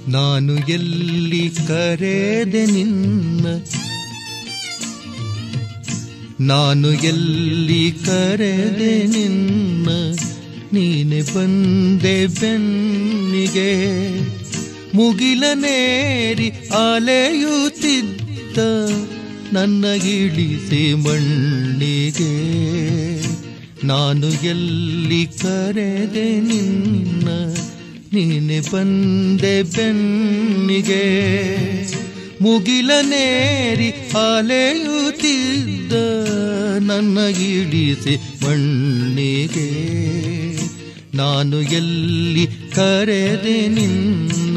ನಾನು ಎಲ್ಲಿ ಕರೆದೆ ನಿನ್ನ ನಾನು ಎಲ್ಲಿ ಕರೆದೆ ನಿನ್ನ ನೀನೆ ಬಂದೆ ಬೆನ್ನಿಗೆ ಮುಗಿಲನೇರಿ ಅಲೆಯುತ್ತಿದ್ದ ನನ್ನ ಇಳಿಸಿ ಮಣ್ಣಿಗೆ ನಾನು ಎಲ್ಲಿ ಕರೆದೆ ನಿನ್ನ ನೀನೆ ಬಂದೆ ಬೆನ್ನಿಗೆ ಮುಗಿಲನೇರಿ ಅಲೆಯುತ್ತಿದ್ದ ನನ್ನ ಇಳಿಸಿ ಮಣ್ಣಿಗೆ ನಾನು ಎಲ್ಲಿ ಕರೆದೆ ನಿನ್ನ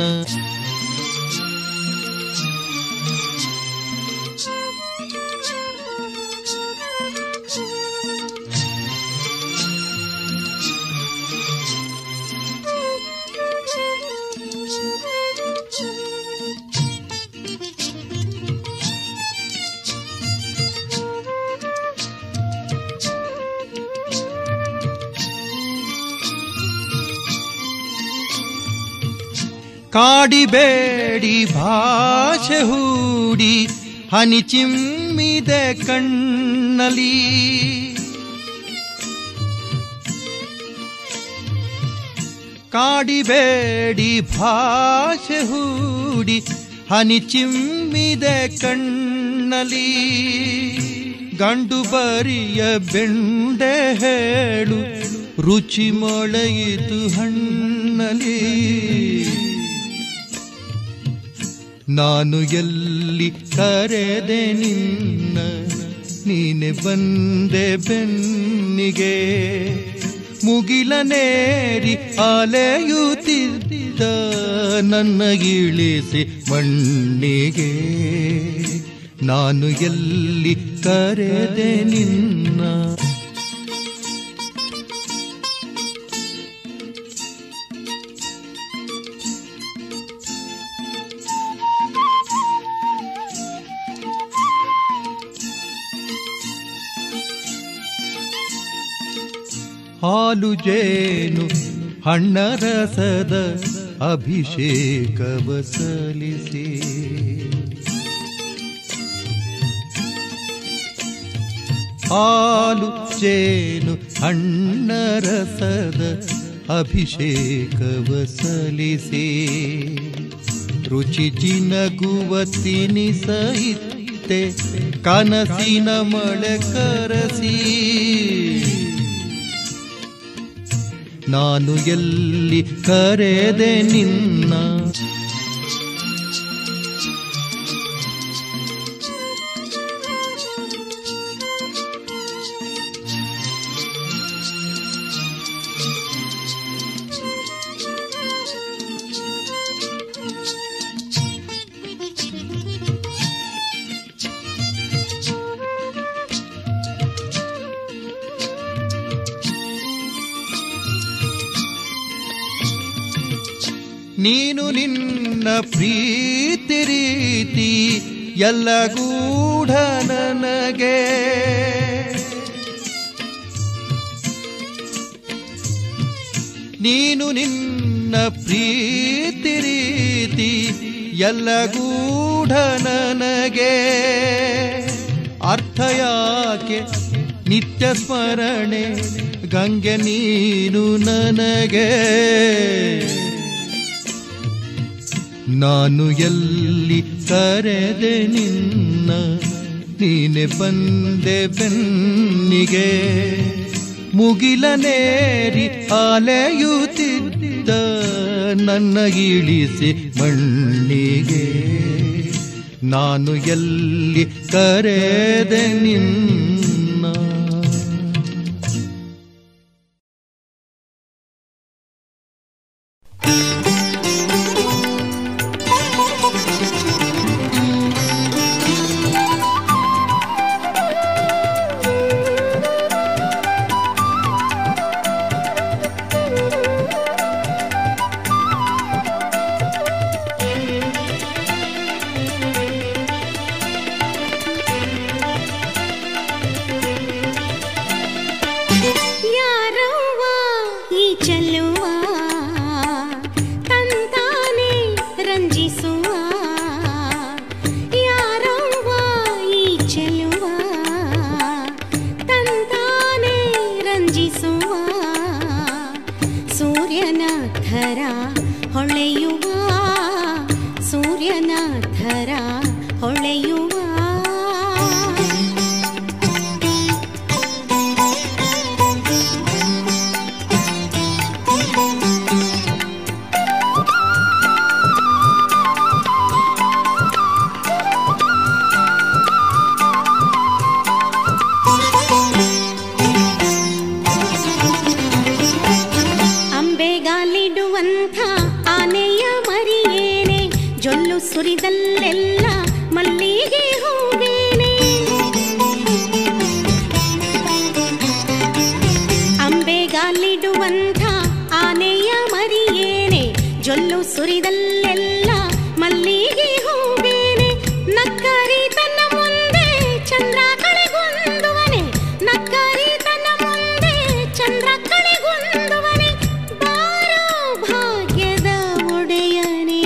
ಕಾಡಿಬೇಡಿ ಭಾಷೆ ಹೂಡಿ ಹನಿ ಚಿಮ್ಮಿದೆ ಕಣ್ಣಲಿ ಕಾಡಿಬೇಡಿ ಭಾಷೆ ಹೂಡಿ ಹನಿ ಚಿಮ್ಮಿದೆ ಕಣ್ಣಲಿ ಗಂಡು ಬರಿಯ ಬೆಂಡೆ ಹೇಳು ರುಚಿ ಮೊಳೆಯಿತು ಹಣ್ಣಲಿ ನಾನು ಎಲ್ಲಿ ಕರೆದೆ ನಿನ್ನ ನೀನೆ ಬಂದೆ ಬೆನ್ನಿಗೆ ಮುಗಿಲನೇರಿ ಅಲೆಯುತ್ತಿದ್ದ ನನ್ನ ಇಳಿಸಿ ಮಣ್ಣಿಗೆ ನಾನು ಎಲ್ಲಿ ಕರೆದೆ ನಿನ್ನ ಹಾಲು ಜೇನು ಹಣ್ಣರಸದ ಅಭಿಷೇಕವ ಸಲ್ಲಿಸಿ ಹಾಲು ಜೇನು ಹಣ್ಣರಸದ ಅಭಿಷೇಕವ ಸಲ್ಲಿಸಿ ರುಚಿ ಜಿನಗುವ ತಿನಿಸೈತೆ ಕನಸಿನ ಮಳೆ ಕರಸಿ ನಾನು ಎಲ್ಲಿ ಕರೆದೆ ನಿನ್ನ ನೀನು ನಿನ್ನ ಪ್ರೀತಿ ರೀತಿ ಎಲ್ಲ ಗೂಢ ನನಗೆ ನೀನು ನಿನ್ನ ಪ್ರೀತಿ ರೀತಿ ಎಲ್ಲ ಗೂಢ ನನಗೆ ಅರ್ಥ ಯಾಕೆ ನಿತ್ಯ ಸ್ಮರಣೆ ಗಂಗೆ ನೀನು ನನಗೆ ನಾನು ಎಲ್ಲಿ ಕರೆದೆ ನಿನ್ನ ನೀನೆ ಬಂದೆ ಬೆನ್ನಿಗೆ ಮುಗಿಲನೇರಿ ಅಲೆಯುತ್ತಿದ್ದ ನನ್ನ ಇಳಿಸಿ ಮಣ್ಣಿಗೆ ನಾನು ಎಲ್ಲಿ ಕರೆದೆ ನಿನ್ನ ಹೊಳೆಯುವ ಅಂಬೆಗಾಲಿಡುವಂಥ ಆನೆಯ ಮರಿಯೇನೆ ಜೊಲ್ಲು ಸುರಿದಲ್ಲೆಲ್ಲ ಮಲ್ಲಿಗೆ ಹೂವೇನೆ ಅಂಬೆಗಾಲಿಡುವಂಥ ಆನೆಯ ಮರಿಯೇನೆ ಜೊಲ್ಲು ಸುರಿದಲ್ಲೆಲ್ಲ ಮಲ್ಲಿಗೆ ಹೂವೇನೆ ನಕ್ಕರಿ ತನ್ನ ಮುಂದೆ ಚಂದ್ರ ಕಳೆಗುಂದುವನೆ ನಕ್ಕರಿ ತನ್ನ ಮುಂದೆ ಚಂದ್ರ ಕಳೆಗುಂದುವನೆ ಬಾರೋ ಭಾಗ್ಯದ ಒಡೆಯನೇ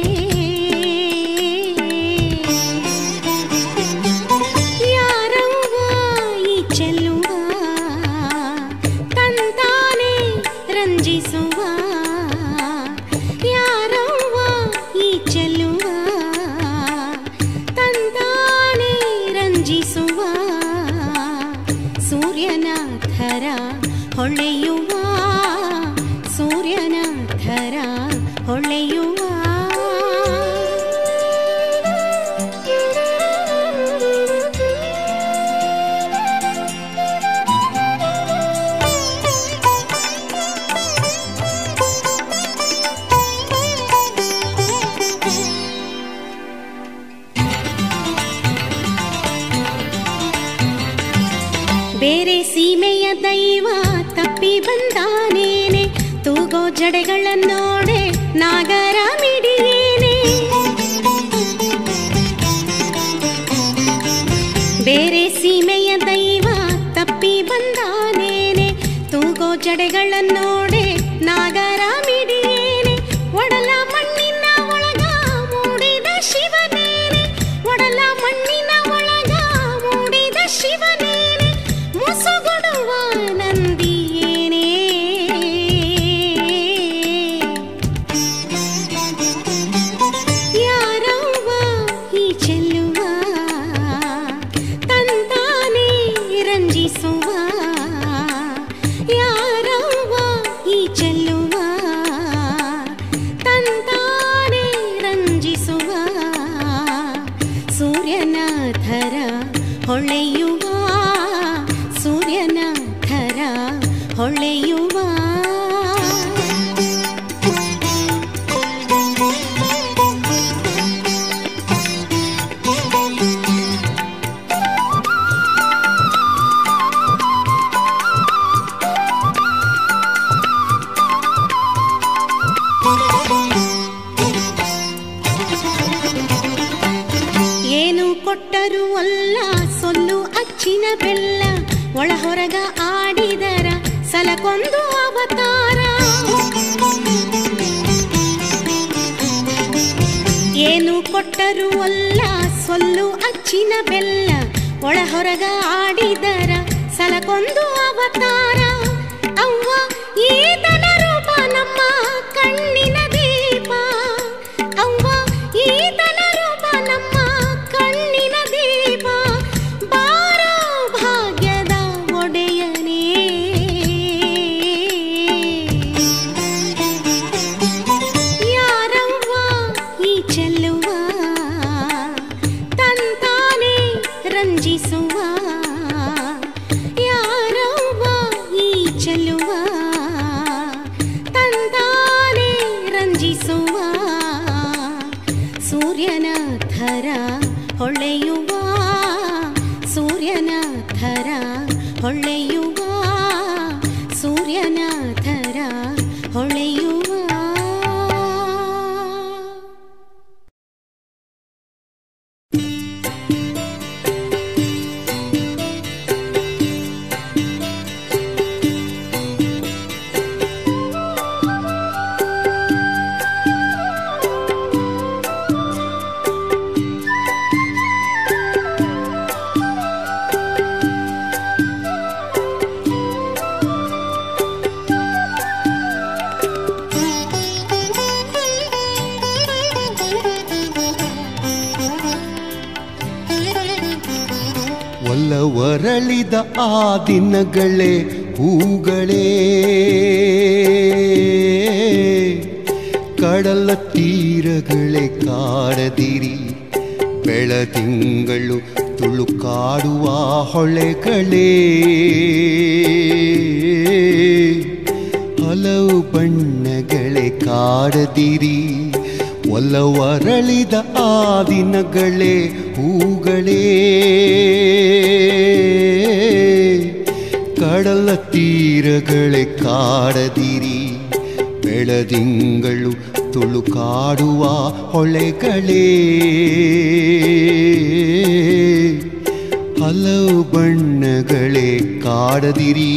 ಯಾರವ್ವ ಈ ಚೆಲ್ಲುವ ತಂತಾನೆ ರಂಜಿಸುವ ಯಾರವ್ವ ಈ ಚೆಲ್ಲುವ ತಂತಾನೆ ರಂಜಿಸುವ ಸೂರ್ಯನ ಥರ ಹೊಳೆಯುವ ಸೂರ್ಯನ ಥರ ಹೊಳೆಯುವ ಬೇರೆ ಸೀಮೆಯ ದೈವ ತಪ್ಪಿ ಬಂದಾನೇನೆ ತೂಗೋ ಜಡೆಗಳನ್ನೋಡೆ ನಾಗರ ಮಿಡಿಯೇನೆ ಬೇರೆ ಸೀಮೆಯ ದೈವ ತಪ್ಪಿ ಬಂದಾನೇನೆ ತೂಗೋ ಜಡೆಗಳನ್ನೋಡೆ ನಾಗರ ಮಿಡಿಯೇನೆ ಒಡಲ ಮಣ್ಣಿನ ಒಳಗ ಮೂಡಿದ ಶಿವನೇನೆ ಒಡಲ ಮಣ್ಣಿನ ಒಳಗ ಮೂಡಿದ ಶಿವನೇನೆ ಮುಸುಗುಡುವ ನಂದಿಯೇನೆ ಯಾರವ್ವ ಈ ಚೆಲ್ಲುವ ತಂತಾನೆ ರಂಜಿಸುವ ಯಾರವ್ವ ಈ ಚೆಲ್ಲುವ ತಂತಾನೆ ರಂಜಿಸುವ ಸೂರ್ಯನ ಥರ ಹೊಳೆಯುವ ಸೂರ್ಯನ ಥರ ಹೊಳೆಯುವ ಏನು ಕೊಟ್ಟರು ಅಲ್ಲ ಸೊಲ್ಲು ಅಚ್ಚಿನ ಬೆಲ್ಲ ಒಳ ಹೊರಗ ಆಡಿದರ ಸಲಕೊಂದು ಅವತಾರ ಏನು ಕೊಟ್ಟರು ಅಲ್ಲ ಸೊಲ್ಲು ಅಚ್ಚಿನ ಬೆಲ್ಲ ಒಳ ಹೊರಗ ಆಡಿದರ ಸಲಕೊಂದು ಅವತಾರ ಅವ್ವ ಈತನ ರೂಪ ನಮ್ಮ ಕಣ್ಣಿನ ದೀಪ ಅವ್ವ ಈತನ ರೂಪ ನಮ್ಮ ಕಣ್ಣಿನ ದೀಪ ಬಾರೋ ಭಾಗ್ಯದ ಒಡೆಯನೇ ಯಾರವ್ವ ಈ ಚೆಲ್ಲುವ ತಂತಾನೆ ರಂಜಿಸುವ ಯಾರವ್ವ ಈ ಚೆಲ್ಲುವ ತಂತಾನೆ ರಂಜಿಸುವ ಸೂರ್ಯನ ಥರ ಹೊಳೆಯುವ ಸೂರ್ಯನ ಥರ ಹೊಳೆಯುವ ಸೂರ್ಯನ ಥರ ಹೊಳೆಯುವ ಒಲವರಳಿದ ಆ ದಿನಗಳೇ ಹೂಗಳೇ ಕಡಲ ತೀರಗಳೇ ಕಾಡದಿರಿ ಬೆಳದಿಂಗಳು ತುಳುಕಾಡುವ ಹೊಳೆಗಳೇ ಹಲವು ಬಣ್ಣಗಳೇ ಕಾಡದಿರಿ ಒಲವರಳಿದ ಆ ದಿನಗಳೇ ಹೂಗಳೇ ಕಡಲ ತೀರಗಳೇ ಕಾಡದಿರಿ ಬೆಳದಿಂಗಳು ತುಳುಕಾಡುವ ಹೊಳೆಗಳೇ ಹಲವು ಬಣ್ಣಗಳೇ ಕಾಡದಿರಿ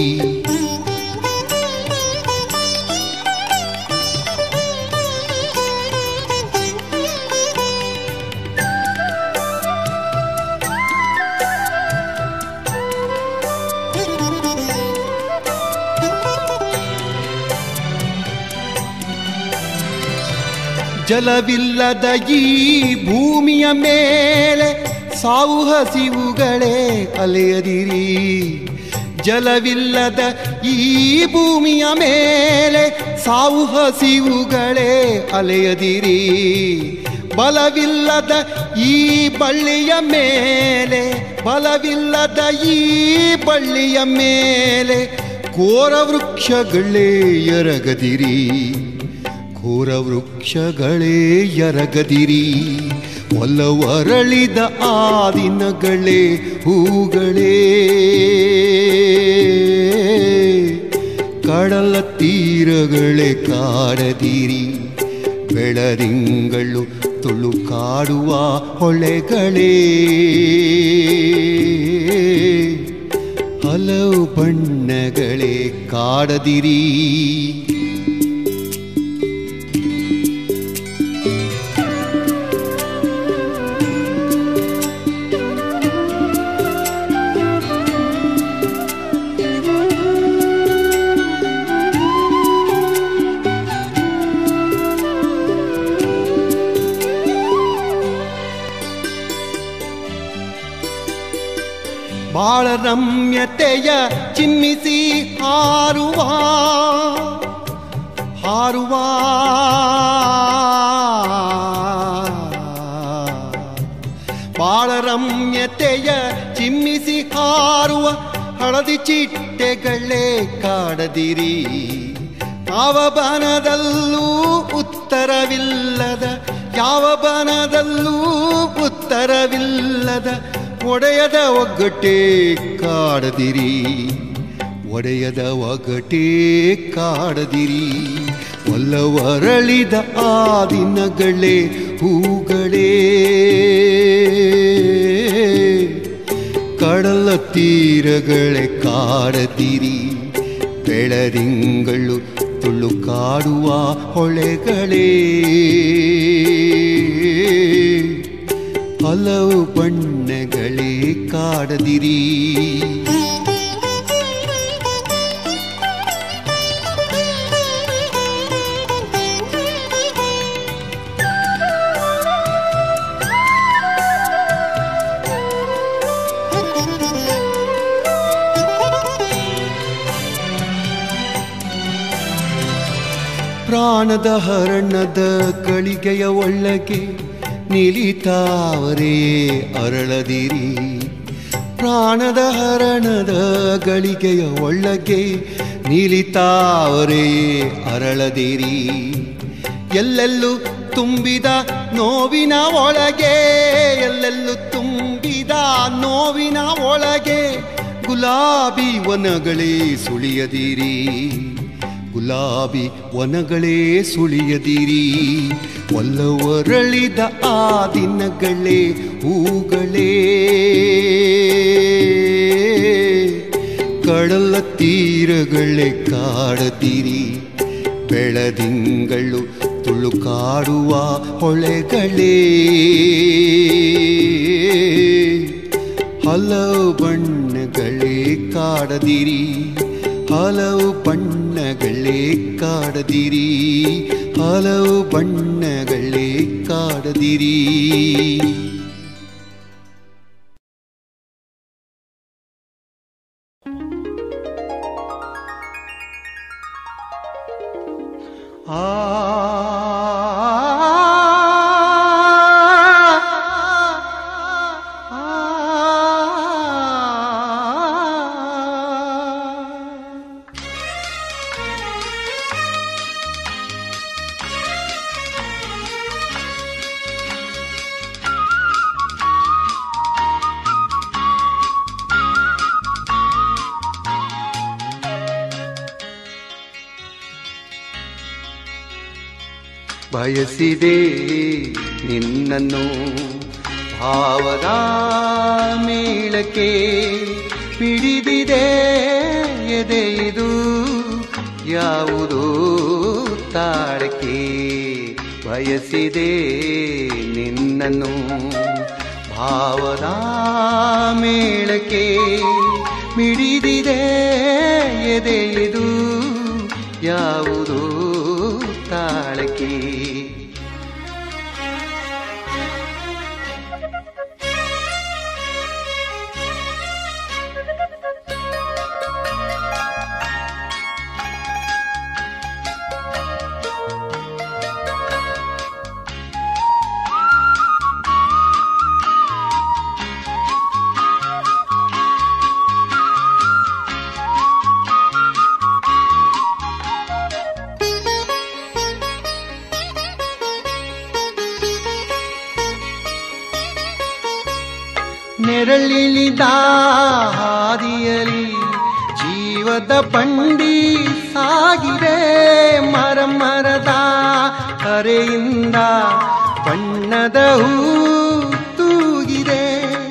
ಜಲವಿಲ್ಲದ ಈ ಭೂಮಿಯ ಮೇಲೆ ಸಾವು ಹಸಿವುಗಳೇ ಅಲೆಯದಿರಿ ಜಲವಿಲ್ಲದ ಈ ಭೂಮಿಯ ಮೇಲೆ ಸಾವು ಹಸಿವುಗಳೇ ಅಲೆಯದಿರಿ ಬಲವಿಲ್ಲದ ಈ ಬಳ್ಳಿಯ ಮೇಲೆ ಬಲವಿಲ್ಲದ ಈ ಬಳ್ಳಿಯ ಮೇಲೆ ಕೋರ ವೃಕ್ಷಗಳೇ ಎರಗದಿರಿ ಘೋರ ವೃಕ್ಷಗಳೇ ಎರಗದಿರಿ ಒಲವರಳಿದ ಆ ದಿನಗಳೇ ಹೂಗಳೇ ಕಡಲ ತೀರಗಳೇ ಕಾಡದಿರಿ ಬೆಳದಿಂಗಳು ತುಳುಕಾಡುವ ಹೊಳೆಗಳೇ ಹಲವು ಬಣ್ಣಗಳೇ ಕಾಡದಿರಿ ಬಾಳ ರಮ್ಯತೆಯ ಚಿಮ್ಮಿಸಿ ಹಾರುವ ಹಾರುವ ಬಾಳ ರಮ್ಯತೆಯ ಚಿಮ್ಮಿಸಿ ಹಾರುವ ಹಳದಿ ಚಿಟ್ಟೆಗಳೇ ಕಾಡದಿರಿ ಯಾವ ಬನದಲ್ಲೂ ಉತ್ತರವಿಲ್ಲದ ಯಾವ ಬನದಲ್ಲೂ ಉತ್ತರವಿಲ್ಲದ ಒಡೆಯದ ಒಗ್ಗಟ್ಟೇ ಕಾಡದಿರಿ ಒಡೆಯದ ಒಗ್ಗಟೇ ಕಾಡದಿರಿ ಒಲ್ಲವರಳಿದ ಆ ದಿನಗಳೇ ಹೂಗಳೇ ಕಡಲ ತೀರಗಳೇ ಕಾಡದಿರಿ ಬೆಳರಿಂಗಳು ತುಳುಕಾಡುವ ಹೊಳೆಗಳೇ ಹಲವು ಬಣ್ಣಗಳೇ ಕಾಡದಿರಿ ಪ್ರಾಣದ ಹರಣದ ಗಳಿಗೆಯ ಒಳಗೆ ನಿಲಿತಾವರೇ ಅರಳದಿರಿ ಪ್ರಾಣದ ಹರಣದ ಗಳಿಗೆಯ ಒಳಗೆ ನಿಲಿತಾವರೇ ಅರಳದಿರಿ ಎಲ್ಲೆಲ್ಲೂ ತುಂಬಿದ ನೋವಿನ ಒಳಗೆ ಎಲ್ಲೆಲ್ಲೂ ತುಂಬಿದ ನೋವಿನ ಒಳಗೆ ಗುಲಾಬಿ ವನಗಳೇ ಸುಳಿಯದಿರಿ ಗುಲಾಬಿ ವನಗಳೇ ಸುಳಿಯದಿರಿ ಒಲ್ಲವರಳಿದ ಆ ದಿನಗಳೇ ಹೂಗಳೇ ಕಡಲ ತೀರಗಳೇ ಕಾಡದಿರಿ ಬೆಳದಿಂಗಳು ತುಳುಕಾಡುವ ಹೊಳೆಗಳೇ ಹಲವು ಬಣ್ಣಗಳೇ ಕಾಡದಿರಿ ಹಲವು ಬಣ್ಣಗಳೇ ಕಾಡದಿರಿ ಹಲವು ಬಣ್ಣಗಳೇ ಕಾಡದಿರಿ ಬಯಸಿದೆ ನಿನ್ನನ್ನು ಭಾವದ ಮೇಳಕ್ಕೆ ಪಿಡಿದಿದೆ ಎದೆ ಇದು ಯಾವುದು ತಾಳಕ್ಕೆ ಬಯಸಿದೆ ನಿನ್ನನ್ನು ಭಾವದ ಮೇಳಕ್ಕೆ ಮಿಡಿದಿದೆ ಎದೆ ಇದು ಯಾವುದು ತಾಳಕ್ಕೆ ನೆರಳಿಲಿದ ಹಾದಿಯಲಿ ಜೀವದ ಬಂಡಿ ಸಾಗಿದೆ ಮರ ಮರದ ಕರೆಯಿಂದ ಬಣ್ಣದ ಹೂ ತೂಗಿದೆ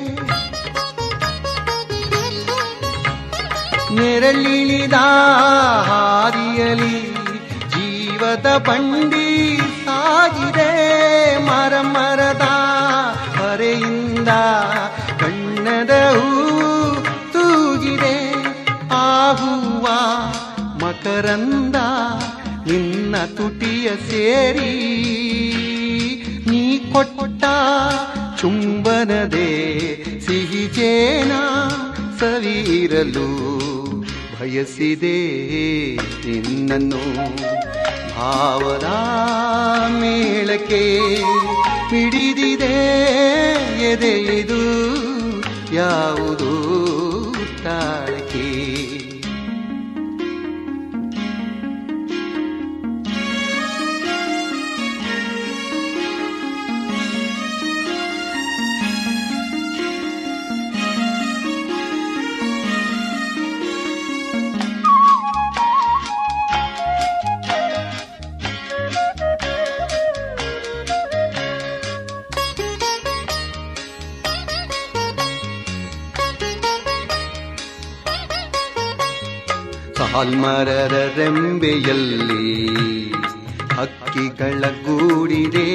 ನೆರಳಿಲಿದ ಹಾದಿಯಲಿ ಜೀವದ ಬಂಡಿ ಸಾಗಿದೆ ಮರ ಮರದ ಹೊರೆಯಿಂದ ಬಣ್ಣದ ಹೂ ತೂಗಿದೆ ಆ ಹೂವ ಮಕರಂದ ನಿನ್ನ ತುಟಿಯ ಸೇರಿ ನೀ ಕೊಟ್ಟ ಚುಂಬನದೆ ಸಿಹಿ ಜೇನ ಸವಿರಲು ಬಯಸಿದೆ ನಿನ್ನನ್ನು ಭಾವದ ಮೇಳಕ್ಕೆ ಮಿಡಿದಿದೆ ಎದೆ ಇದು ಯಾವುದು ತಾಳಕ್ಕೆ ಸಾಲ್ಮರದ ರೆಂಬೆಯಲ್ಲಿ ಹಕ್ಕಿಗಳ ಗೂಡಿದೆ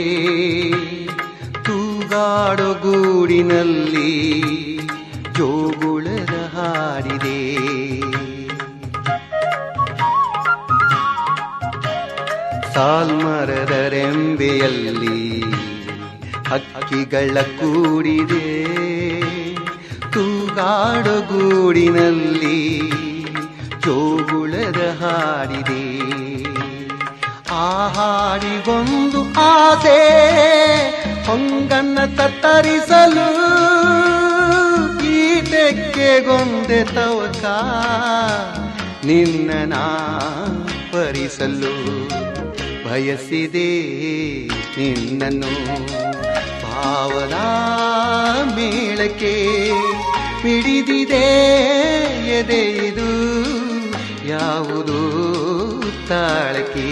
ತೂಗಾಡೋ ಗೂಡಿನಲ್ಲಿ ಜೋಗುಳದ ಹಾಡಿದೆ ಸಾಲ್ಮರದ ರೆಂಬೆಯಲ್ಲಿ ಹಕ್ಕಿಗಳ ಕೂಡಿದೆ ತೂಗಾಡೋ ಗೂಡಿನಲ್ಲಿ ಜೋಗುಳದ ಹಾಡಿದೆ ಆ ಹಾಡಿಗೊಂದು ಆಸೆ ಹೊಂಗನ್ನ ತತ್ತರಿಸಲು ಗೀತೆಗೆಗೊಂದೆ ತವಕ ನಿನ್ನ ಪರಿಸಲು ಬಯಸಿದೆ ನಿನ್ನನ್ನು ಭಾವದ ಮೇಳಕ್ಕೆ ಪಿಡಿದಿದೆ ಎದೆ ಇದು ಯಾವುದು ತಾಳಕ್ಕೆ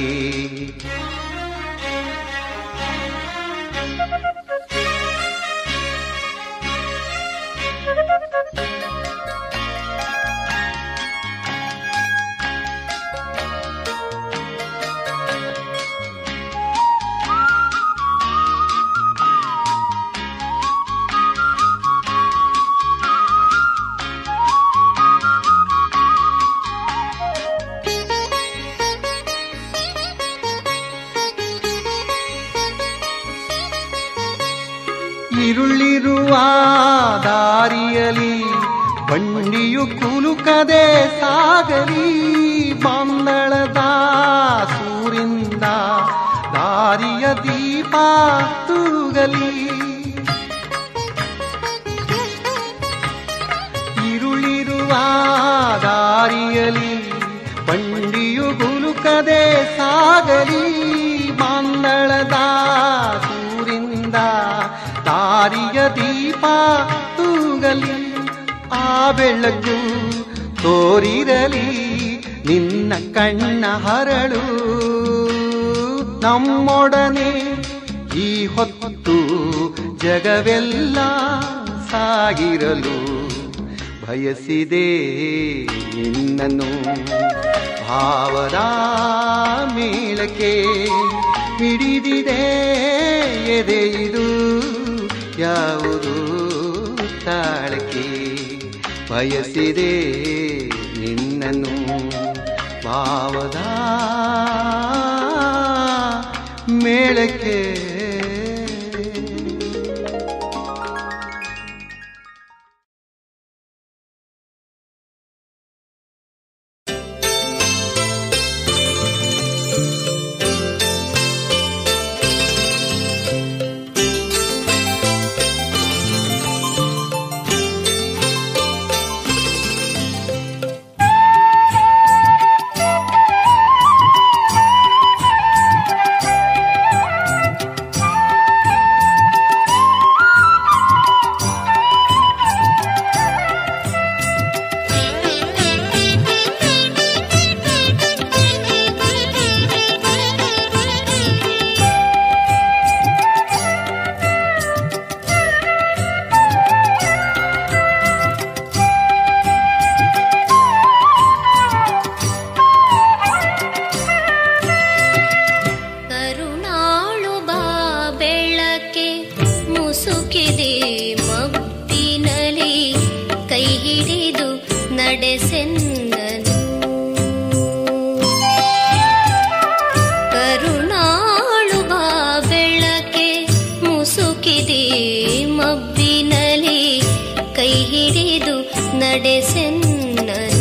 ಇರುಳಿರುವ ದಾರಿಯಲಿ ಬಂಡಿಯು ಕುಲುಕದೆ ಸಾಗಲಿ ಬಂದಳದ ಸೂರಿಂದ ದಾರಿಯ ದೀಪ ತೂಗಲಿ ಇರುಳಿರುವ ದಾರಿಯಲಿ ಬಂಡಿಯು ಗುಲುಕದೆ ಸಾಗಲಿ ಮಂದಳದ ಸೂರಿಂದ ದಾರಿಯ ದೀಪ ತೂಗಲಿ ಆ ಬೆಳಕು ತೋರಿರಲಿ ನಿನ್ನ ಕಣ್ಣ ಹರಳು ನಮ್ಮೊಡನೆ ಈ ಹೊತ್ತು ಜಗವೆಲ್ಲ ಸಾಗಿರಲು ಬಯಸಿದೆ ನಿನ್ನನ್ನು ಭಾವದ ಮೇಳಕ್ಕೆ ಹಿಡಿದಿದೆ ಎದೆ ಇದು ಯಾವುದು ತಾಳಕ್ಕೆ ಬಯಸಿದೆ ನಿನ್ನನ್ನು ಭಾವದ ಮೇಳಕ್ಕೆ ಕರುಣಾಳು ಬಾ ಬೆಳಕೆ ಮುಸುಕಿದೆ ಮಬ್ಬಿನಲಿ ಕೈ ಹಿಡಿದು ನಡೆಸೆನ್ನನು ಕರುಣಾಳು ಬಾ ಬೆಳಕೆ ಮುಸುಕಿದೆ ಮಬ್ಬಿನಲಿ ಕೈ ಹಿಡಿದು ನಡೆಸೆನ್ನನು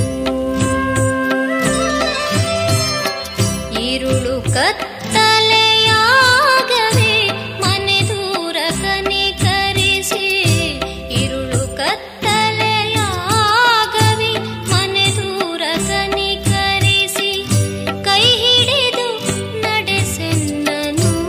ഇരുളു ಕತ್ತಲೆಯಾಗವೆ ಮನೆ ದೂರ ಕನಿಕರಿಸಿ ഇരുളു ಕತ್ತಲೆಯಾಗವೆ ಮನೆ ದೂರ ಕನಿಕರಿಸಿ ಕೈ ಹಿಡಿದು ನಡೆಸೆನ್ನನು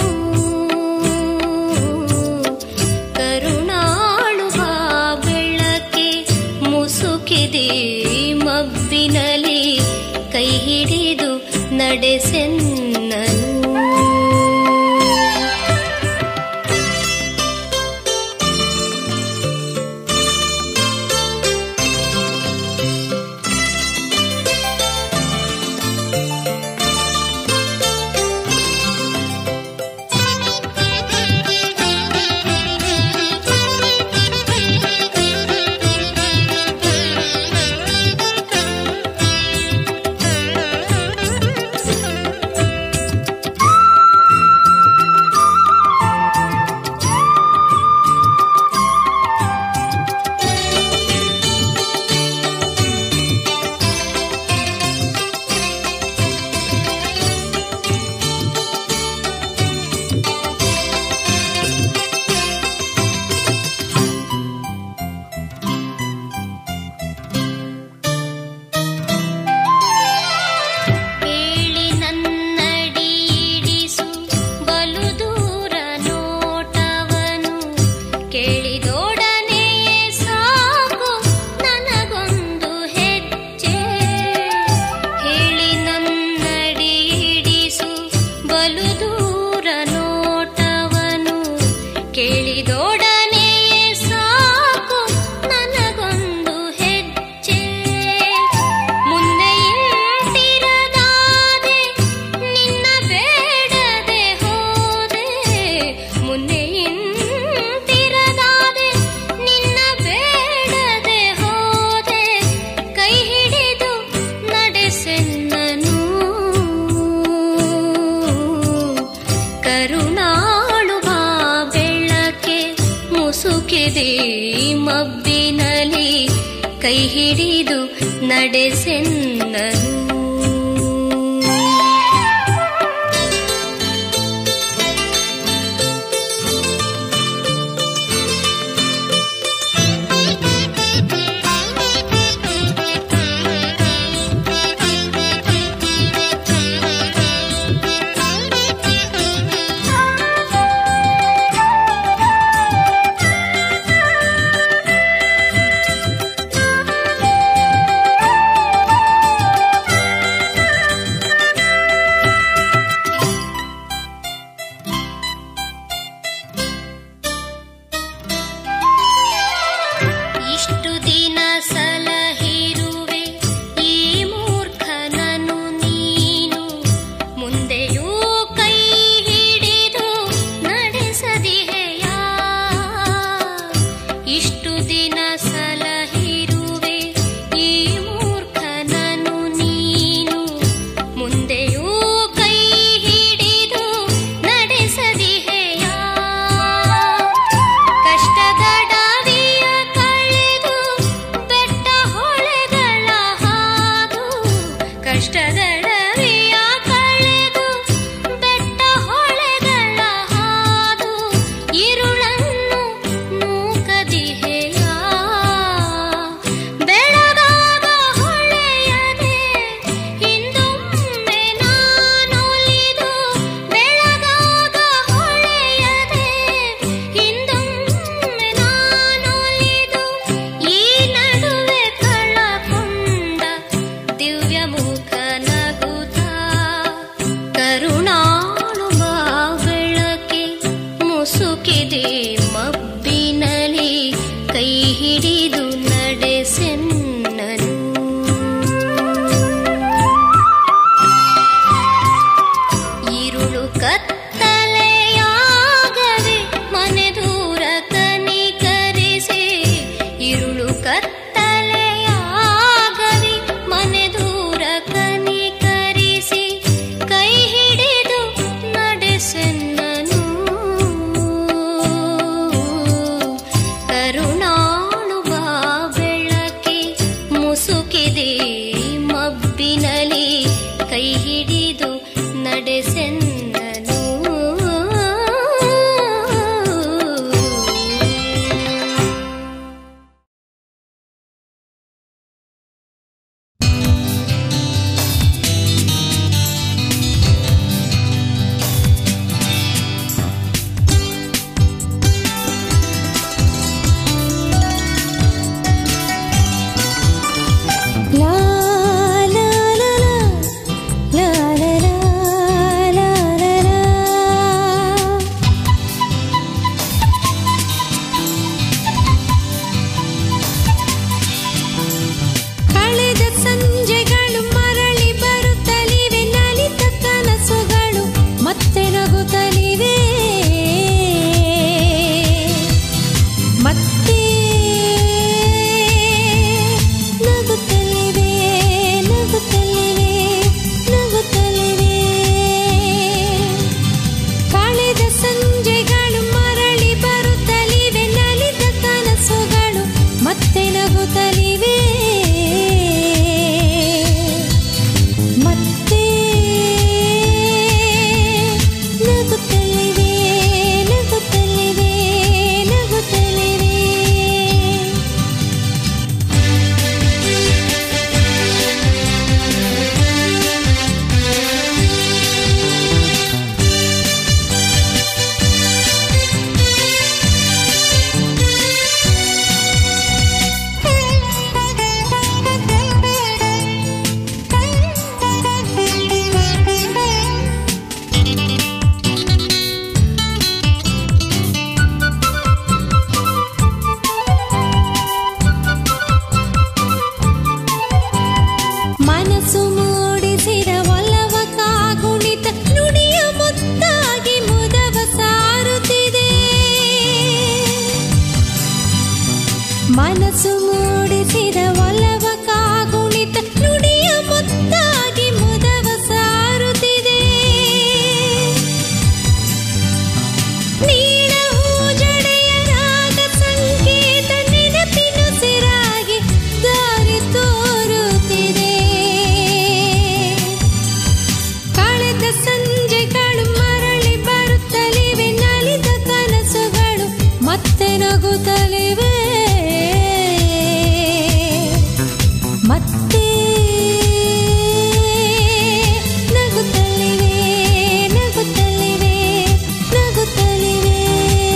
ಕರುಣಾಳು ಬಾ ಬೆಳಕೆ ಮುಸುಕಿದೆ ಮಬ್ಬಿನಲಿ ಕೈ ಹಿಡಿದು ನಡೆಸೆನ್ನನು ಹೇಳಿ ನನ್ನಡಿ ಇಡಿಸು ಬಲು ದೂರ ನೋಟವನು ಕೇಳಿದೊಡನೆಯೇ ಸಾಕು ನನಗೊಂದು ಹೆಜ್ಜೆ ಹೇಳಿ ನನ್ನಡಿ ಇಡಿಸು ಬಲು ದೂರ ನೋಟವನು ಕೇಳಿದೊಡನೆಯೇ ಸಾಕು ನನಗೊಂದು ಹೆಜ್ಜೆ ಮುಂದೆ ಇಂತಿರದಾದೆ ನಿನ್ನ ಬೇಡದೆ ಹೋದೆ ಮುಂದೆ ಇಂತಿರದಾದೆ ನಿನ್ನ ಬೇಡದೆ ಹೋದೆ ಕೈ ಹಿಡಿದು ನಡೆಸೆನ್ನನು ಕರುಣಾಳು ಬಾ ಬೆಳಕೆ ಮುಸುಕಿದೆ ಮಬ್ಬಿನಲಿ ಕೈ ಹಿಡಿದು ನಡೆಸೆನ್ನನು ಆ ಮುಸುಕಿದೆ ಮಬ್ಬಿನಲಿ ಕೈ ಹಿಡಿದು ನಡೆಸೆನ್ನನು ಇರುಳು ಕತ್ತಲೆಯಾಗದೆ ಮನೆ ದೂರ ಕನಿಕರಿಸಿ ಇರುಳು ಕತ್ತಲೆಯಾಗದೆ ಮನೆ ದೂರ ಕನಿಕರಿಸಿ ಕೈ ಹಿಡಿದು ನಡೆಸೆನ್ನನು ಕರುಣಾಳು ಬಾ ಬೆಳಕೆ ಮುಸುಕಿದೆ ಮಬ್ಬಿನಲಿ ಕೈ ಹಿಡಿದು ನಡೆಸೆನ್ನನು ಲಾ ಲಾ ಲಾ ಲಾ ಲಾ ಲಾ ಲಾ ಲಾ ಲಾ ಕಳೆದ ಸಂಜೆಗಳು ಮರಳಿ ಬರುತ್ತಲಿವೆ ನಲಿತ ಕನಸುಗಳು ಮತ್ತೆ ನಗುತ್ತಲಿವೆ ಮತ್ತೆ ನಗುತ್ತಲಿವೆ ನಗುತ್ತಲಿವೆ ನಗುತ್ತಲಿವೆ ಕಳೆದ ಸಂಜೆಗಳು ಮರಳಿ ಬರುತ್ತಲಿವೆ ನಲಿದ ಕನಸುಗಳು ಮತ್ತೆ ನಗುತ್ತಲಿವೆ ಮತ್ತೆ ನಗುತ್ತಲಿವೆ ನಗುತ್ತಲಿವೆ ನಗುತ್ತಲಿವೆ ಮನಸ್ಸು ಮೂಡಿಸಿದ ಒಲವ ಕಾಗುಣಿತ ನುಡಿಯ ಮುತ್ತಾಗಿ ಮುದವ ಸಾರುತ್ತಿದೆ ಮನಸ್ಸು ಮೂಡಿಸಿದ ಒಲವ ಕಾಗುಣಿತ ನುಡಿಯ ಮುತ್ತಾಗಿ ಮುದವ ಸಾರುತ್ತಿದೆ ನೀಳ ಹೂಜಡೆಯ ರಾಗ ಸಂಕೇತ ನೆನಪಿನ ಸಿರಾಗಿ ದಾರಿ ತೋರುತ್ತಿದೆ ಕಳೆದ ಸಂಜೆಗಳು ಮರಳಿ ಬರುತ್ತಲಿವೆ ನಲಿದ ಕನಸುಗಳು ಮತ್ತೆ ನಗುತ್ತಲಿವೆ ಮತ್ತೆ ನಗುತ್ತಲಿವೆ ನಗುತ್ತಲಿವೆ ನಗುತ್ತಲಿವೆ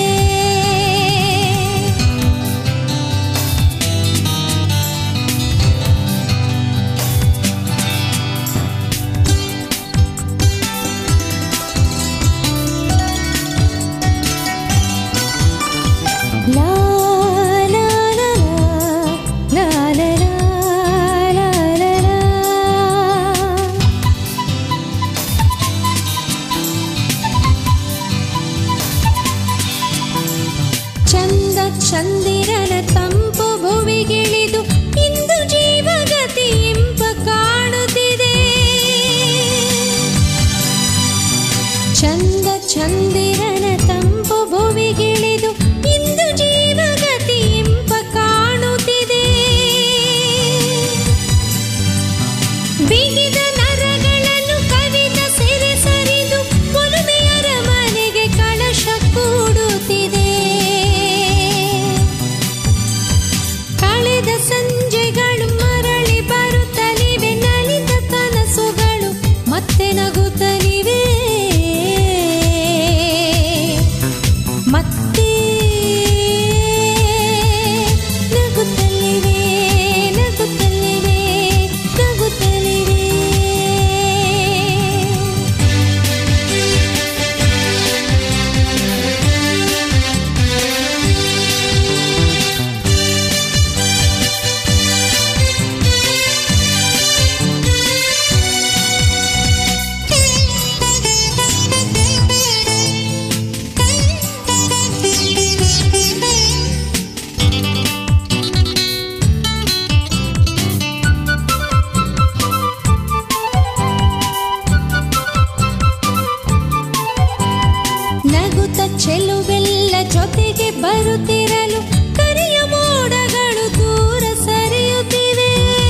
ಚೆಲುವೆಲ್ಲ ಜೊತೆಗೆ ಬರುತ್ತಿರಲು ಕರಿಯ ಮೋಡಗಳು ದೂರ ಸರಿಯುತ್ತಿವೆ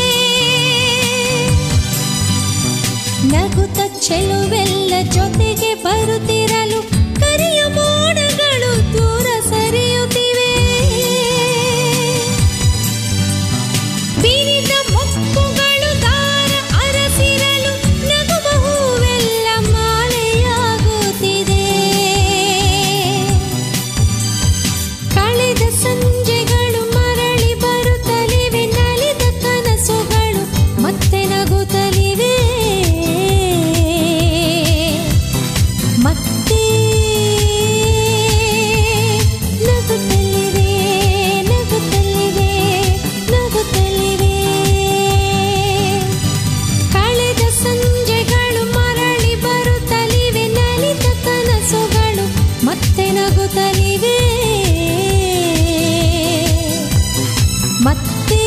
ನಗುತ್ತ ಚೆಲುವೆಲ್ಲ ಜೊತೆಗೆ ಬರುತ್ತಿರಲು ಕರಿಯ ಮೋಡಗಳು ದೂರ ಸರಿಯುತ್ತಿವೆ ಬಿರಿದ ಮೊಕ್ಕುಗಳು ದಾರ ಅರಸಿರಲು ನಗುವ ಹೂವೆಲ್ಲ ಮಾಲೆಯಾಗುತ್ತಿದೆ ಕಳೆದ ಸಂಜೆಗಳು ಮರಳಿ ಬರುತ್ತಲಿವೆ ನಲಿದ ಕನಸುಗಳು ಮತ್ತೆ ನಗುತ್ತಲಿವೆ ಮತ್ತೆ ನಗುತ್ತಲಿವೆ ನಗುತ್ತಲಿವೆ ನಗುತ್ತಲಿವೆ ಕಳೆದ ಸಂಜೆಗಳು ಮರಳಿ ಬರುತ್ತಲಿವೆ ನಲಿದ ಕನಸುಗಳು ಮತ್ತೆ ನಗುತ್ತಲಿವೆ ಮತ್ತೆ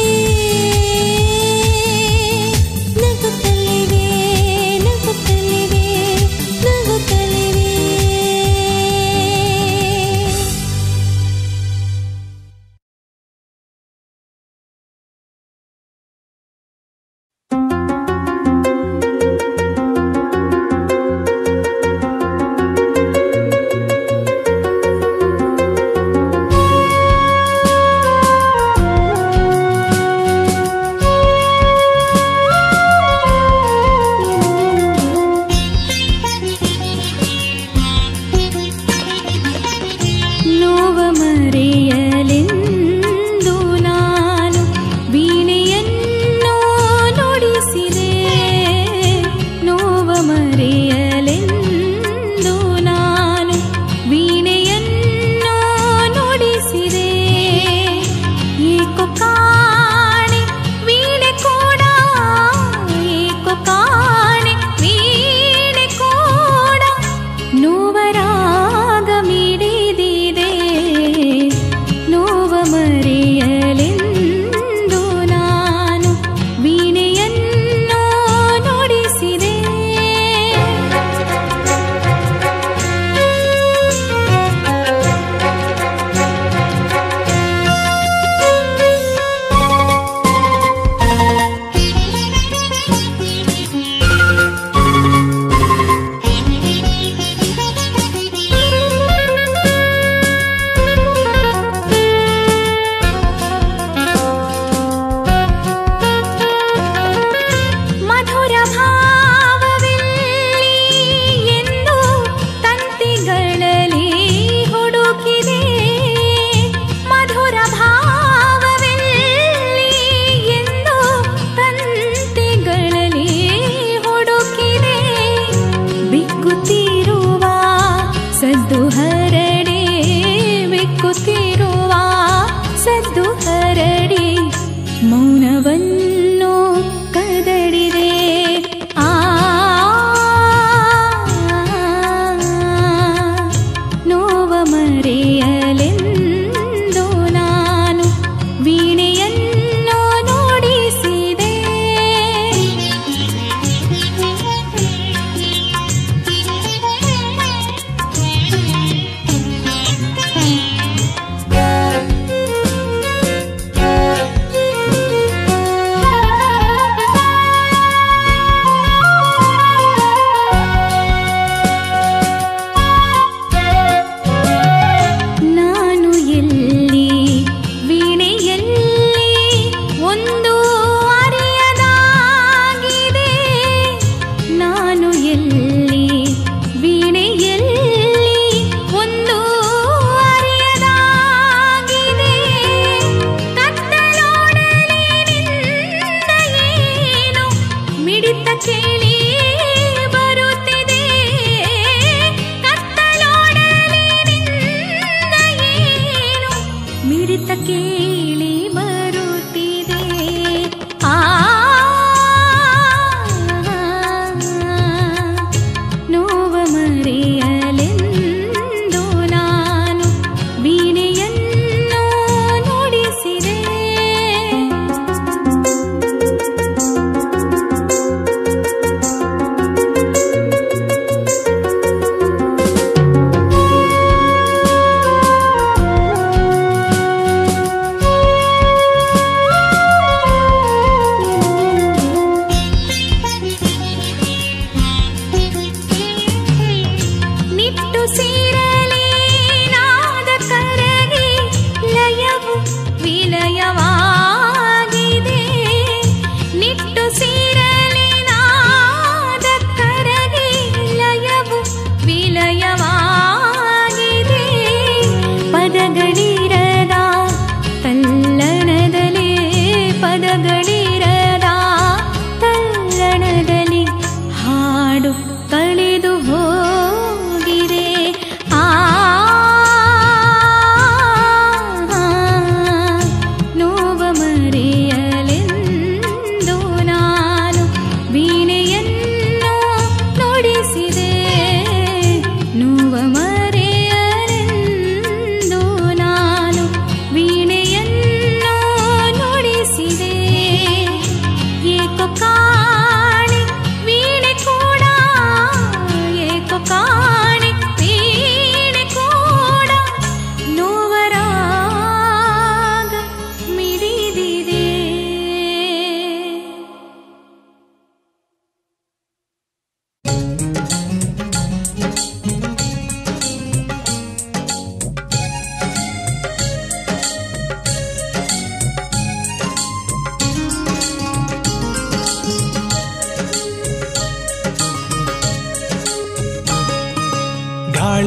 ನಗುತ್ತಲಿವೆ ನಗುತ್ತಲಿವೆ ನಗುತ್ತಲಿವೆ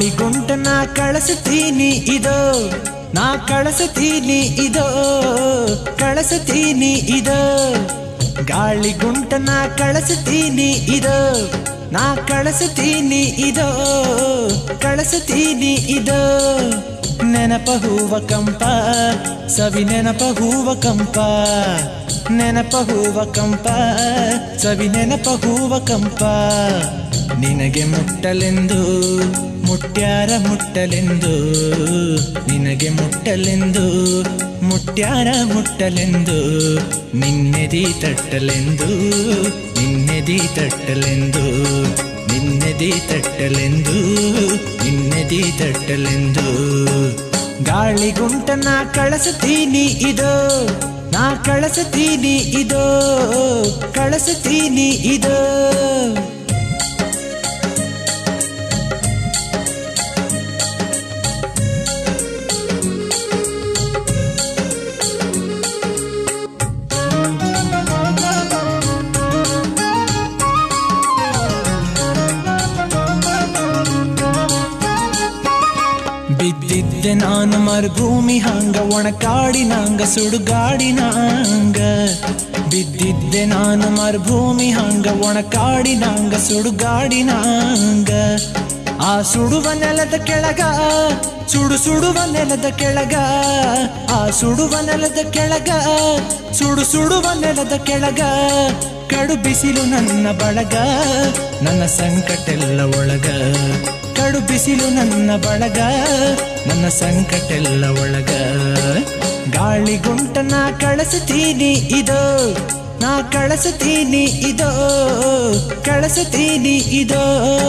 ಗಾಳಿಗುಂಟನ ಕಳಿಸ್ತೀನಿ ಇದೋ ನಾ ಕಳಿಸ್ತೀನಿ ಇದೋ ಕಳಿಸ್ತೀನಿ ಇದೋ ಗಾಳಿಗುಂಟನ ಕಳಿಸ್ತೀನಿ ಇದೋ ನಾ ಕಳಿಸ್ತೀನಿ ಇದೋ ಕಳಿಸ್ತೀನಿ ಇದೋ ನೆನಪ ಹೂವ ಕಂಪ ಸವಿ ನೆನಪ ಹೂವ ಕಂಪ ನೆನಪ ಹೂವ ಕಂಪ ಸವಿ ನೆನಪ ಹೂವ ಕಂಪ ನಿನಗೆ ಮುಟ್ಟಲೆಂದು ಮುಟ್ಟ್ಯಾರ ಮುಟ್ಟಲೆಂದು ನಿನಗೆ ಮುಟ್ಟಲೆಂದು ಮುಟ್ಟ್ಯಾರ ಮುಟ್ಟಲೆಂದು ನಿನ್ನೆದಿ ತಟ್ಟಲೆಂದು ನಿನ್ನೆದಿ ತಟ್ಟಲೆಂದು ನಿನ್ನೆದಿ ತಟ್ಟಲೆಂದು ನಿನ್ನೆದಿ ತಟ್ಟಲೆಂದು ಗಾಳಿಗುಂಟನ ಕಳಿಸ್ತೀನಿ ಇದೋ ನಾ ಕಳಿಸ್ತೀನಿ ಇದೋ ಕಳಿಸ್ತೀನಿ ಇದೋ ಬಿದ್ದಿದ್ದೆ ನಾನು ಮರುಭೂಮಿ ಹಂಗ ಒಣಕಾಡಿನಾಂಗ ಸುಡುಗಾಡಿನಾಂಗ ಬಿದ್ದಿದ್ದೆ ನಾನು ಮರುಭೂಮಿ ಹಂಗ ಒಣಕಾಡಿನಾಂಗ ಸುಡುಗಾಡಿನಾಂಗ ಆ ಸುಡುವ ನೆಲದ ಕೆಳಗ ಸುಡು ಸುಡುವ ನೆಲದ ಕೆಳಗ ಆ ಸುಡುವ ನೆಲದ ಕೆಳಗ ಸುಡು ಸುಡುವ ನೆಲದ ಕೆಳಗ ಕಡು ಬಿಸಿಲು ನನ್ನ ಬಳಗ ನನ್ನ ಸಂಕಟೆಲ್ಲ ಒಳಗ ಕಡು ಬಿಸಿಲು ನನ್ನ ಬಳಗ ನನ್ನ ಸಂಕಟೆಲ್ಲ ಒಳಗ ಗಾಳಿಗುಂಟನ ಕಳಿಸ್ತೀನಿ ಇದೋ ನಾ ಕಳಿಸ್ತೀನಿ ಇದೋ ಕಳಿಸ್ತೀನಿ ಇದೋ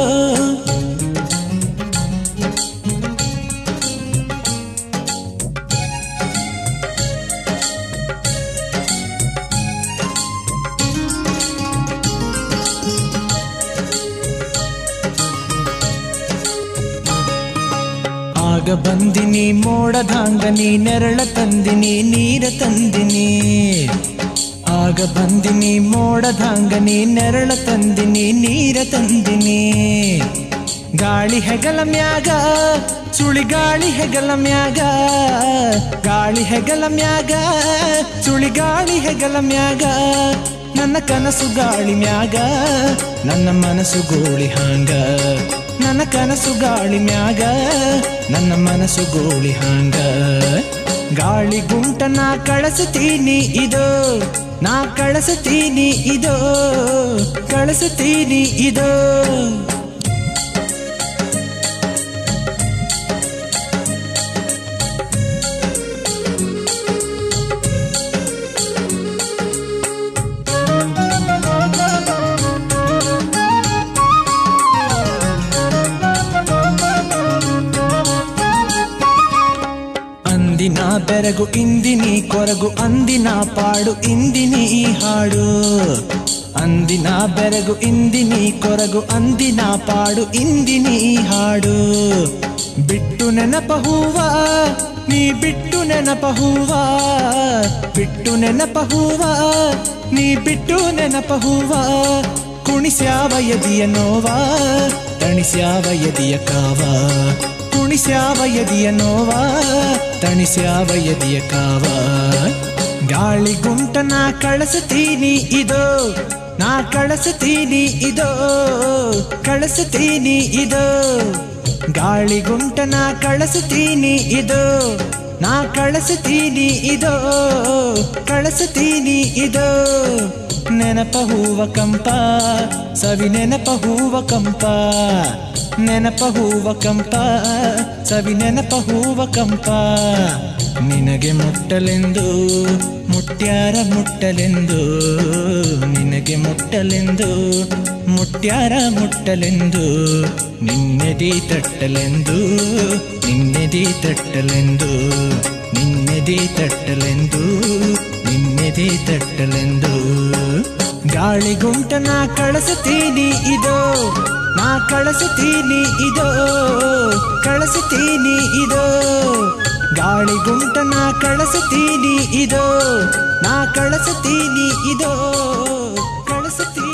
ಆಗ ಬಂದಿನಿ ಮೋಡದಾಂಗ ನೀ ನೆರಳ ತಂದಿನಿ ನೀರ ತಂದಿನಿ ಆಗ ಬಂದಿನಿ ಮೋಡದಾಂಗ ನೀ ನೆರಳ ತಂದಿನಿ ನೀರ ತಂದಿನಿ ಗಾಳಿ ಹೆಗಲ ಮ್ಯಾಗ ಸುಳಿಗಾಳಿ ಹೆಗಲ ಮ್ಯಾಗ ಗಾಳಿ ಹೆಗಲ ಮ್ಯಾಗ ಸುಳಿಗಾಳಿ ಹೆಗಲ ಮ್ಯಾಗ ನನ್ನ ಕನಸು ಗಾಳಿ ಮ್ಯಾಗ ನನ್ನ ಮನಸ್ಸು ಗೋಳಿ ಹಾಂಗ ನನ್ನ ಕನಸು ಗಾಳಿ ಮ್ಯಾಗ ನನ್ನ ಮನಸ್ಸು ಗೋಳಿ ಹಾಂಗ ಗಾಳಿ ಗುಂಟನ ಕಳಿಸ್ತೀನಿ ಇದೋ ನಾ ಕಳಿಸ್ತೀನಿ ಇದೋ ಕಳಿಸ್ತೀನಿ ಇದೋ ಅಂದಿನ ಬೆರಗು ಇಂದಿನಿ ಕೊರಗು ಅಂದಿನ ಪಾಡು ಇಂದಿನಿ ಈ ಹಾಡು ಅಂದಿನ ಬೆರಗು ಇಂದಿನಿ ಕೊರಗು ಅಂದಿನ ಪಾಡು ಇಂದಿನಿ ಈ ಹಾಡು ಬಿಟ್ಟು ನೆನಪ ಹೂವ ನೀ ಬಿಟ್ಟು ನೆನಪ ಹೂವ ಬಿಟ್ಟು ನೆನಪ ಹೂವ ನೀ ಬಿಟ್ಟು ನೆನಪ ಹೂವ ಕುಣಿಸ್ಯಾವ ಎದಿಯ ನೋವ ತಣಿಸ್ಯಾವ ಎದಿಯ ಕಾವ ಕುಣಿಸ್ಯಾವ ಎದಿಯ ನೋವ ತಣಿಸ್ಯಾವ ಎದಿಯ ಕಾವ ಗಾಳಿ ಗುಂಟನ ಕಳಿಸ್ತೀನಿ ಇದೋ ನಾ ಕಳಿಸ್ತೀನಿ ಇದೋ ಕಳಿಸ್ತೀನಿ ಇದೋ ಗಾಳಿ ಗುಂಟನ ಕಳಿಸ್ತೀನಿ ಇದೋ ನಾ ಕಳಿಸ್ತೀನಿ ಇದೋ ಕಳಿಸ್ತೀನಿ ಇದೋ ನೆನಪ ಹೂವ ಕಂಪ ಸವಿ ನೆನಪ ಹೂವ ಕಂಪ ನೆನಪ ಹೂವ ಕಂಪ ಸವಿ ನೆನಪ ಹೂವ ಕಂಪ ನಿನಗೆ ಮುಟ್ಟಲೆಂದು ಮುಟ್ಟ್ಯಾರ ಮುಟ್ಟಲೆಂದು ನಿನಗೆ ಮುಟ್ಟಲೆಂದು ಮುಟ್ಟ್ಯಾರ ಮುಟ್ಟಲೆಂದು ನಿನ್ನೆದಿ ತಟ್ಟಲೆಂದು ನಿನ್ನೆದಿ ತಟ್ಟಲೆಂದು ನಿನ್ನೆದಿ ತಟ್ಟಲೆಂದು ನಿನ್ನೆದಿ ತಟ್ಟಲೆಂದು ಗಾಳಿಗುಂಟನ ಕಳಿಸ್ತೀನಿ ಇದೋ ನಾ ಕಳಿಸ್ತೀನಿ ಇದೋ ಕಳಿಸ್ತೀನಿ ಇದೋ ಗಾಳಿಗುಂಟನ ಕಳಿಸ್ತೀನಿ ಇದೋ ನಾ ಕಳಿಸ್ತೀನಿ ಇದೋ ಕಳಿಸ್ತೀನಿ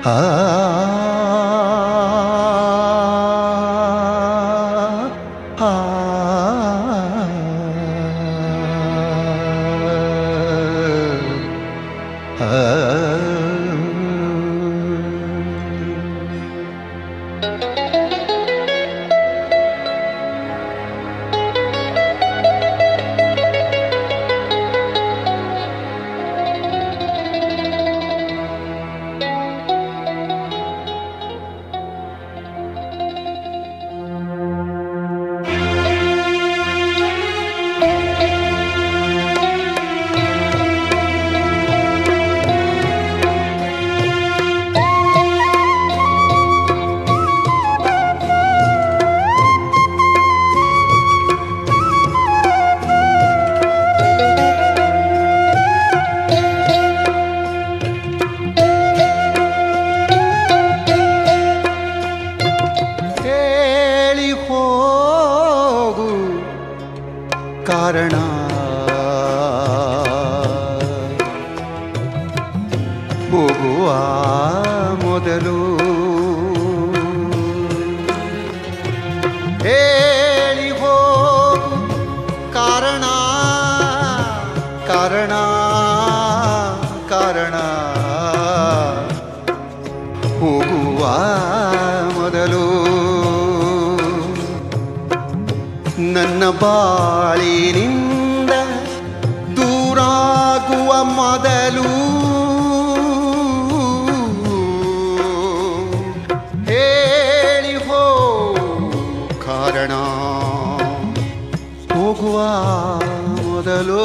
ಆ ಆ ಹೇಳಿ ಹೋಗು ಕಾರಣ ಹೋಗುವ ಮೊದಲು ಹೇಳಿ ಹೋಗು ಕಾರಣ ಕಾರಣ ಕಾರಣ ಹೋಗುವ ಮೊದಲು ನನ್ನ ಬಾಳಿನಿಂದ ದೂರಾಗುವ ಮೊದಲು ಹೇಳಿ ಹೋ ಕಾರಣ ಹೋಗುವ ಮೊದಲು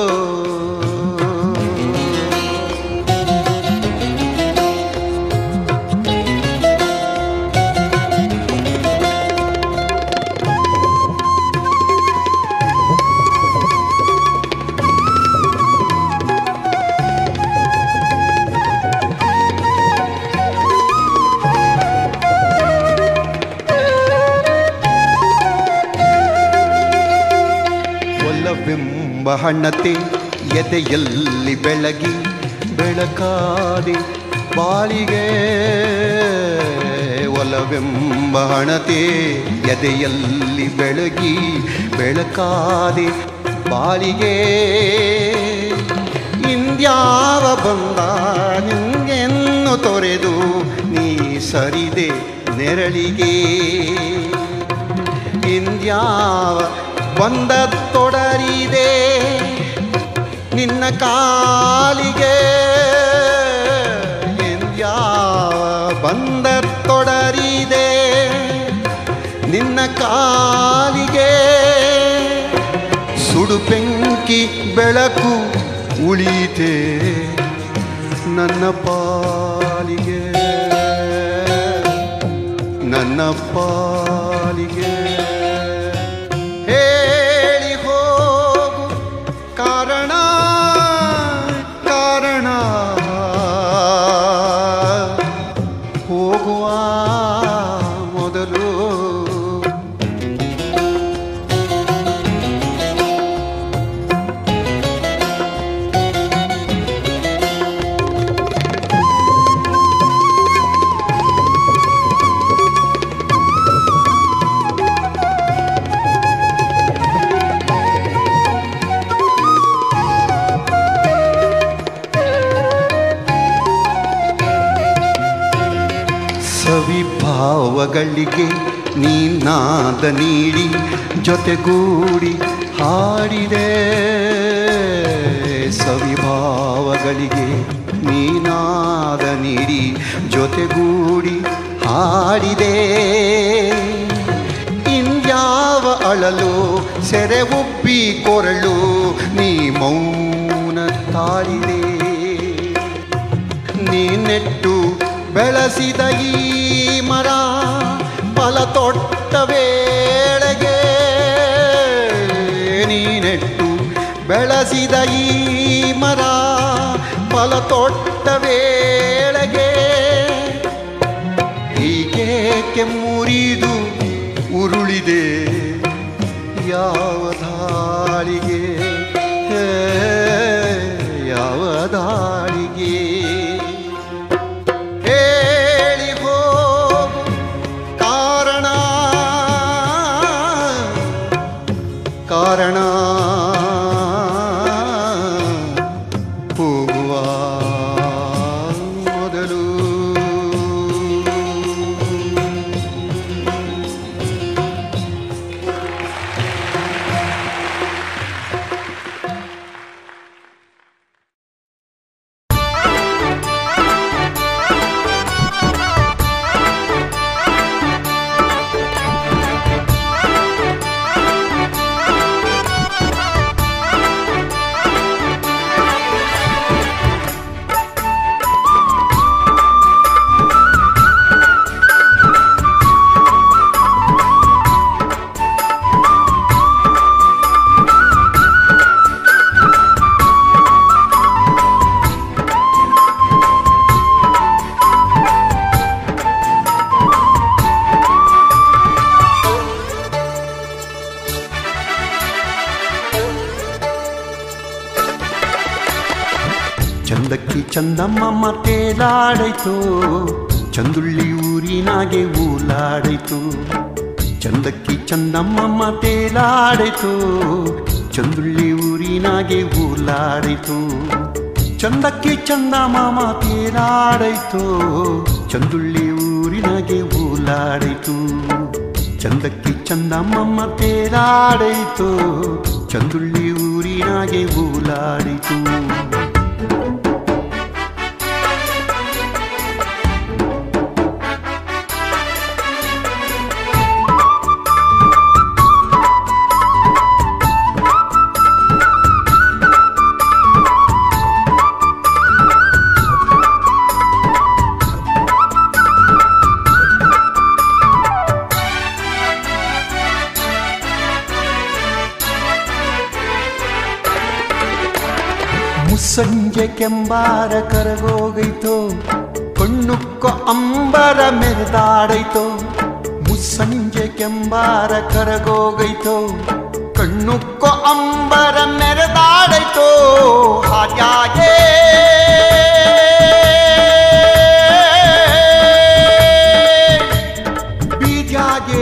ಒಲ್ಲವೆಂಬ ಹಣ್ಣತೆ ಎದೆಯಲ್ಲಿ ಬೆಳಗಿ ಬೆಳಕಾದೆ ಬಾಳಿಗೆ ಒಲವೆಂಬ ಹಣತೆ ಎದೆಯಲ್ಲಿ ಬೆಳಗಿ ಬೆಳಕಾದೆ ಬಾಳಿಗೆ ಇಂದ್ಯಾವ ಬಂದ ನಿಂಗೆನ್ನು ತೊರೆದು ನೀ ಸರಿದೆ ನೆರಳಿಗೆ ಇಂದ್ಯಾವ ಬಂದ ತೊಡರಿದೆ ನಿನ್ನ ಕಾಲಿಗೆ ಇಂದ್ಯಾವ ಬಂದ ತೊಡರಿದೆ ನಿನ್ನ ಕಾಲಿಗೆ ಸುಡು ಬೆಂಕಿ ಬೆಳಕು ಉಳಿತೆ ನನ್ನ ಪಾಲಿಗೆ ನನ್ನ ಪಾಲಿಗೆ ಹೇಳಿ ಹೋಗು ಕಾರಣ ಕಾರಣ ಹೋಗುವ ಮೊದಲು ಸವಿಭಾವಗಳಿಗೆ ನೀನಾದ ನೀಡಿ ಜೊತೆಗೂಡಿ ಹಾಡಿದೆ ಸವಿಭಾವಗಳಿಗೆ ನೀನಾದ ನೀಡಿ ಜೊತೆಗೂಡಿ ಹಾಡಿದೆ ಇನ್ಯಾವ ಅಳಲು ಸೆರೆ ಉಬ್ಬಿ ಕೊರಳು ನೀ ಮೌನ ತಾಳಿದೆ ನೀನೆಟ್ಟು ಬೆಳೆಸಿದ ಈ ಮರ ಫಲ ತೊಟ್ಟ ವೇಳೆಗೆ ನೀನೆಟ್ಟು ಬೆಳೆಸಿದ ಈ ಮರ ಫಲ ತೊಟ್ಟ ವೇಳೆಗೆ ಹೀಗೇಕೆ ಮುರಿದು ಉರುಳಿದೆ ಯಾವ ದಾಳಿಗೆ ಹೇ, ಯಾವ ದಾಳಿಗೆ ಹೇಳಿ ಚಂದಮ್ಮ ತೇಲಾಡೈತು ಚಂದುಳ್ಳಿ ಊರಿನಾಗೆ ಊಲಾಡೈತು ಚಂದಕ್ಕಿ ಚಂದಮ್ಮ ತೇಲಾಡೈತು ಚಂದುಳ್ಳಿ ಊರಿನಾಗೆ ಊಲಾಡೈತು ಚಂದಕ್ಕಿ ಚಂದ ಮಾಮ ತೇಲಾಡೈತು ಚಂದುಳ್ಳಿ ಊರಿನಾಗೆ ಊಲಾಡೈತು ಚಂದಕ್ಕಿ ಚಂದ ಮಮ್ಮ ತೇಲಾಡೈತು ಚಂದುಳ್ಳಿ ಊರಿನಾಗೆ ಊಲಾಡಿತು ಮುಸ್ಸಂಜೆ ಕೆಂಬಾರ ಕರಗೋಗೈತೋ ಕಣ್ಣುಕ್ಕ ಅಂಬರ ಮೆರೆದಾಡೈತೋ ಮುಸ್ಸಂಜೆ ಕೆಂಬಾರ ಕರಗೋಗೈತೋ ಕಣ್ಣುಕ್ಕ ಅಂಬರ ಮೆರೆದಾಡೈತೋ ಹಾಗ್ಯಾಗೆ ಬೀಜಾಗೆ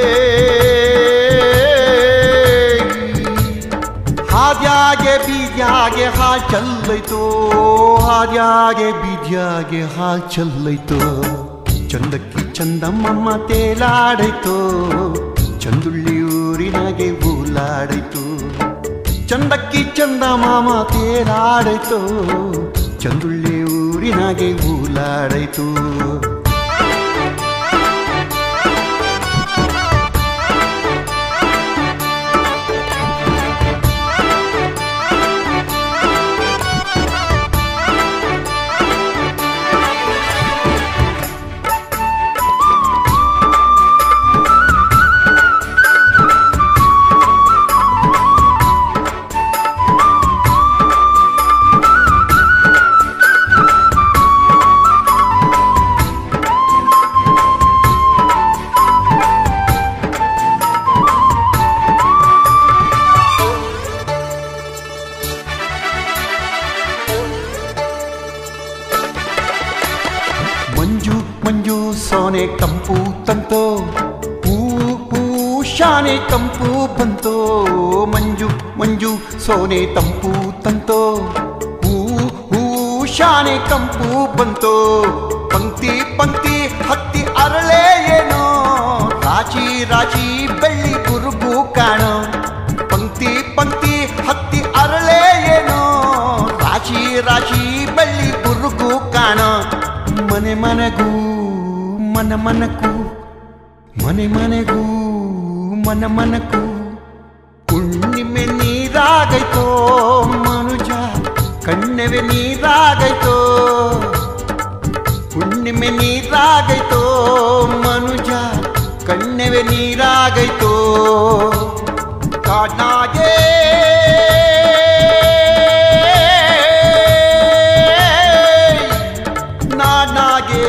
ಹಾದ್ಯಾಗೆ ಬೀದ್ಯಾಗೆ ಹಾಲ್ ಚಲ್ಲೈತೋ ಹಾದ್ಯಾಗೆ ಬೀದ್ಯಾಗೆ ಹಾಲ್ ಚಲ್ಲೈತೋ ಚಂದಕ್ಕಿ ಚಂದಮ್ಮಮ್ಮ ತೇಲಾಡೈತೋ ಚಂದುಳ್ಳಿ ಊರಿನಾಗೆ ಊಲಾಡೈತು ಚಂದಕ್ಕಿ ಚಂದ ಮಾಮ ತೇಲಾಡೈತೋ ಚಂದುಳ್ಳಿ ಊರಿನಾಗೆ ಊಲಾಡೈತು ಮಂಜು ಮಂಜು ಸೋನೆ ಕಂಪು ತಂತೋ ಹೂ ಹೂ ಶಾನೆ ಕಂಪು ಬಂತೋ ಮಂಜು ಮಂಜು ಸೋನೆ ತಂಪು ತಂತೋ ಹೂ ಹೂ ಶಾನೆ ಕಂಪು ಬಂತೋ ಪಂಕ್ತಿ ಪಂಕ್ತಿ ಹತ್ತಿ ಅರಳೆ ಏನೋ ರಾಶಿ ರಾಶಿ ಬೆಳ್ಳಿ ಗುರುಗು ಕಾಣೋ ಪಂಕ್ತಿ ಪಂಕ್ತಿ ಹತ್ತಿ ಅರಳೆ ಏನೋ ರಾಶಿ ರಾಶಿ ಬೆಳ್ಳಿ ಗುರುಗು ಕಾಣ ಮನೆ ಮನೆಗೂ ಮನ ಮನಕ್ಕೂ ಮನೆ ಮನೆಗೂ ಮನ ಮನಕ್ಕೂ ಹುಣ್ಣಿಮೆ ನೀರಾಗೈತೋ ಮನುಜ ಕಣ್ಣೆವೆ ನೀರಾಗೈತೋ ಹುಣ್ಣಿಮೆ ನೀರಾಗೈತೋ ಮನುಜ ಕಣ್ಣೆವೆ ನೀರಾಗೈತೋ ಕಾಡ್ನಾಗೆ ನಾಡ್ನಾಗೆ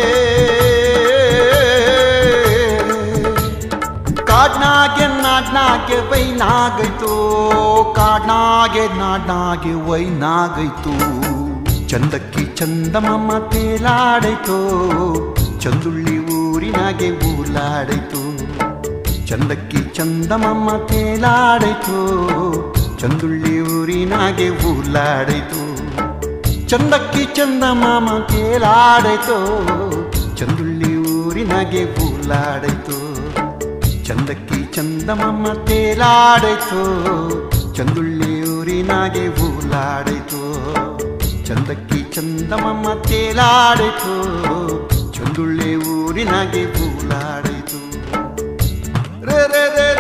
ಕಾಡ್ನಾಗೆ ನಾಡ್ನಾಗೆ ವೈನಾಗೈತು ಕಾಡ್ನಾಗೆ ನಾಡ್ನಾಗೆ ವೈನಾಗೈತು ಚಂದಕ್ಕಿ ಚಂದಮಮ್ಮ ತೇಲಾಡೈತು ಚಂದುಳ್ಳಿ ಊರಿನಾಗೆ ಊಲಾಡೈತು ಚಂದಕ್ಕಿ ಚಂದಮಮ್ಮ ತೇಲಾಡೈತು ಚಂದುಳ್ಳಿ ಊರಿನಾಗೆ ಊಲಾಡೈತು ಚಂದಕ್ಕಿ ಚಂದಮಾಮ ತೇಲಾಡೈತು ಚಂದುಳ್ಳಿ ಊರಿನಾಗೆ ಊಲಾಡೈತು ಚಂದಕ್ಕಿ ಚಂದಮಮ್ಮ ತೇಲಾಡೈತು ಚಂದುಳ್ಳಿ ಊರಿನಾಗೆ ಊಲಾಡೈತು ಚಂದಕ್ಕಿ ಚಂದಮಮ್ಮ ತೇಲಾಡೈತು ಚಂದುಳ್ಳಿ ಊರಿನಾಗೆ ಊಲಾಡೈತು ರೇ ರೇ ರೇ